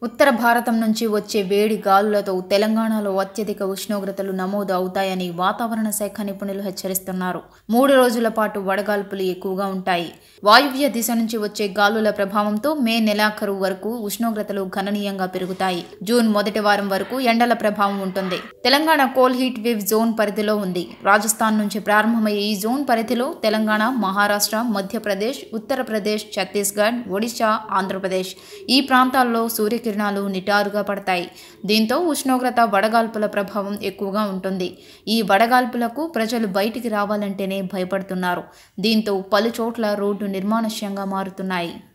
ఉత్తర భారతం నుంచి వచ్చే వేడి గాలులతో తెలంగాణలో అత్యధిక ఉష్ణోగ్రతలు నమోదు అవుతాయని వాతావరణ శాఖ నిపుణులు హెచ్చరిస్తున్నారు మూడు రోజుల పాటు వడగాల్పులు ఎక్కువగా ఉంటాయి వాయువ్య దిశ నుంచి వచ్చే గాలుల ప్రభావంతో మే నెలాఖరు వరకు ఉష్ణోగ్రతలు గణనీయంగా పెరుగుతాయి జూన్ మొదటి వారం వరకు ఎండల ప్రభావం ఉంటుంది తెలంగాణ కోల్ హీట్ వేవ్ జోన్ పరిధిలో ఉంది రాజస్థాన్ నుంచి ప్రారంభమయ్యే ఈ జోన్ పరిధిలో తెలంగాణ మహారాష్ట్ర మధ్యప్రదేశ్ ఉత్తరప్రదేశ్ ఛత్తీస్గఢ్ ఒడిశా ఆంధ్రప్రదేశ్ ఈ ప్రాంతాల్లో సూర్యకిరణాలు నిటారుగా పడతాయి దీంతో ఉష్ణోగ్రత వడగాల్పుల ప్రభావం ఎక్కువగా ఉంటుంది ఈ వడగాల్పులకు ప్రజలు బయటికి రావాలంటేనే భయపడుతున్నారు దీంతో పలు చోట్ల రోడ్డు నిర్మానుష్యంగా మారుతున్నాయి